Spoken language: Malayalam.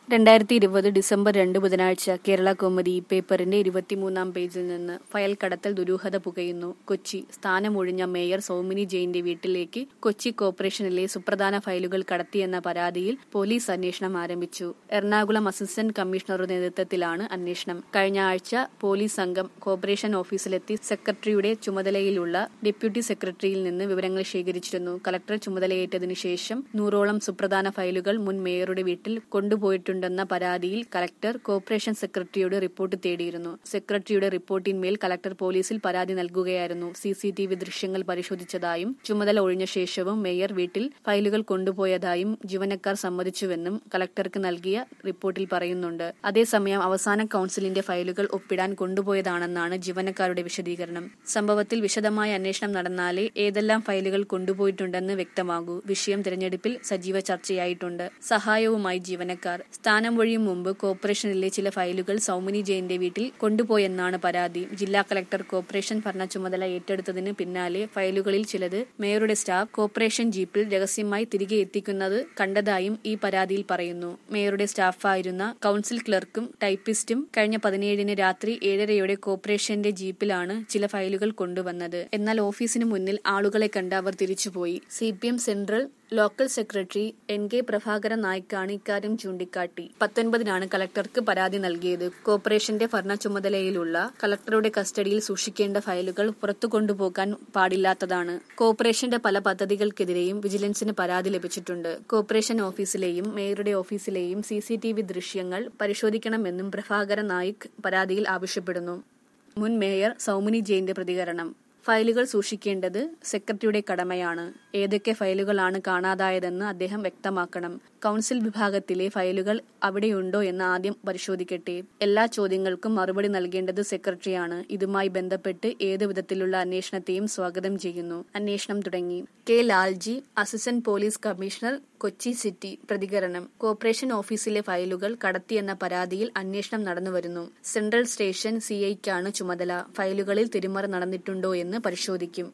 രണ്ടായിരത്തി ഇരുപത് ഡിസംബർ രണ്ട് ബുധനാഴ്ച കേരള കൗമുദി പേപ്പറിന്റെ ഇരുപത്തിമൂന്നാം പേജിൽ നിന്ന് ഫയൽ കടത്തൽ ദുരൂഹത പുകയുന്നു കൊച്ചി സ്ഥാനമൊഴിഞ്ഞ മേയർ സൗമിനി ജെയിന്റെ വീട്ടിലേക്ക് കൊച്ചി കോർപ്പറേഷനിലെ സുപ്രധാന ഫയലുകൾ കടത്തിയെന്ന പരാതിയിൽ പോലീസ് അന്വേഷണം ആരംഭിച്ചു എറണാകുളം അസിസ്റ്റന്റ് കമ്മീഷണറുടെ നേതൃത്വത്തിലാണ് അന്വേഷണം കഴിഞ്ഞ ആഴ്ച പോലീസ് സംഘം കോർപ്പറേഷൻ ഓഫീസിലെത്തി സെക്രട്ടറിയുടെ ചുമതലയിലുള്ള ഡെപ്യൂട്ടി സെക്രട്ടറിയിൽ നിന്ന് വിവരങ്ങൾ ശേഖരിച്ചിരുന്നു കലക്ടർ ചുമതലയേറ്റതിനു ശേഷം നൂറോളം സുപ്രധാന ഫയലുകൾ മുൻ മേയറുടെ വീട്ടിൽ കൊണ്ടുപോയിട്ടുണ്ടെന്ന പരാതിയിൽ കലക്ടർ കോർപ്പറേഷൻ സെക്രട്ടറിയോട് റിപ്പോർട്ട് തേടിയിരുന്നു സെക്രട്ടറിയുടെ റിപ്പോർട്ടിന്മേൽ കലക്ടർ പോലീസിൽ പരാതി നൽകുകയായിരുന്നു സി സി ടി വി ദൃശ്യങ്ങൾ പരിശോധിച്ചതായും ചുമതല ഒഴിഞ്ഞ ശേഷവും മേയർ വീട്ടിൽ ഫയലുകൾ കൊണ്ടുപോയതായും ജീവനക്കാർ സമ്മതിച്ചുവെന്നും കലക്ടർക്ക് നൽകിയ റിപ്പോർട്ടിൽ പറയുന്നുണ്ട് അതേസമയം അവസാന കൌൺസിലിന്റെ ഫയലുകൾ ഒപ്പിടാൻ കൊണ്ടുപോയതാണെന്നാണ് ജീവനക്കാരുടെ വിശദീകരണം സംഭവത്തിൽ വിശദമായ അന്വേഷണം നടന്നാലേ ഏതെല്ലാം ഫയലുകൾ കൊണ്ടുപോയിട്ടുണ്ടെന്ന് വ്യക്തമാകൂ വിഷയം തിരഞ്ഞെടുപ്പിൽ സജീവ ചർച്ചയായിട്ടുണ്ട് സഹായവുമായി ജീവനക്കാർ സ്ഥാനം വഴിയും മുമ്പ് കോർപ്പറേഷനിലെ ചില ഫയലുകൾ സൗമിനി ജെയിന്റെ വീട്ടിൽ കൊണ്ടുപോയെന്നാണ് പരാതി ജില്ലാ കളക്ടർ കോർപ്പറേഷൻ ഭരണ ചുമതല ഏറ്റെടുത്തതിന് പിന്നാലെ ഫയലുകളിൽ ചിലത് മേയറുടെ സ്റ്റാഫ് കോർപ്പറേഷൻ ജീപ്പിൽ രഹസ്യമായി തിരികെ എത്തിക്കുന്നത് കണ്ടതായും ഈ പരാതിയിൽ പറയുന്നു മേയറുടെ സ്റ്റാഫായിരുന്ന കൌൺസിൽ ക്ലർക്കും ടൈപ്പിസ്റ്റും കഴിഞ്ഞ പതിനേഴിന് രാത്രി ഏഴരയോടെ കോർപ്പറേഷന്റെ ജീപ്പിലാണ് ചില ഫയലുകൾ കൊണ്ടുവന്നത് എന്നാൽ ഓഫീസിന് മുന്നിൽ ആളുകളെ കണ്ട് അവർ തിരിച്ചുപോയി C central local secretary N K Prabhakara നായിക്കാണ് ഇക്കാര്യം ചൂണ്ടിക്കാട്ടി പത്തൊൻപതിനാണ് കളക്ടർക്ക് പരാതി നൽകിയത് കോർപ്പറേഷന്റെ ഭരണ ചുമതലയിലുള്ള കളക്ടറുടെ കസ്റ്റഡിയിൽ സൂക്ഷിക്കേണ്ട ഫയലുകൾ പുറത്തു കൊണ്ടുപോകാൻ പാടില്ലാത്തതാണ് കോർപ്പറേഷന്റെ പല പദ്ധതികൾക്കെതിരെയും വിജിലൻസിന് പരാതി ലഭിച്ചിട്ടുണ്ട് കോർപ്പറേഷൻ ഓഫീസിലെയും മേയറുടെ ഓഫീസിലെയും സി സി ടി വി ദൃശ്യങ്ങൾ പരിശോധിക്കണമെന്നും പ്രഭാകര നായിക് പരാതിയിൽ ആവശ്യപ്പെടുന്നു മുൻ മേയർ സൗമിനി ജെയിന്റെ പ്രതികരണം ഫയലുകൾ സൂക്ഷിക്കേണ്ടത് സെക്രട്ടറിയുടെ കടമയാണ് ഏതൊക്കെ ഫയലുകളാണ് കാണാതായതെന്ന് അദ്ദേഹം വ്യക്തമാക്കണം കൌൺസിൽ വിഭാഗത്തിലെ ഫയലുകൾ അവിടെയുണ്ടോ എന്ന് ആദ്യം പരിശോധിക്കട്ടെ എല്ലാ ചോദ്യങ്ങൾക്കും മറുപടി നൽകേണ്ടത് സെക്രട്ടറിയാണ് ഇതുമായി ബന്ധപ്പെട്ട് ഏത് വിധത്തിലുള്ള അന്വേഷണത്തെയും സ്വാഗതം ചെയ്യുന്നു അന്വേഷണം തുടങ്ങി K Lalji assistant police commissioner Kochi city പ്രതികരണം കോർപ്പറേഷൻ ഓഫീസിലെ ഫയലുകൾ കടത്തിയെന്ന പരാതിയിൽ അന്വേഷണം നടന്നുവരുന്നു സെൻട്രൽ സ്റ്റേഷൻ സിഐക്കാണ് ചുമതല ഫയലുകളിൽ തിരിമറി നടന്നിട്ടുണ്ടോ എന്ന് പരിശോധിക്കും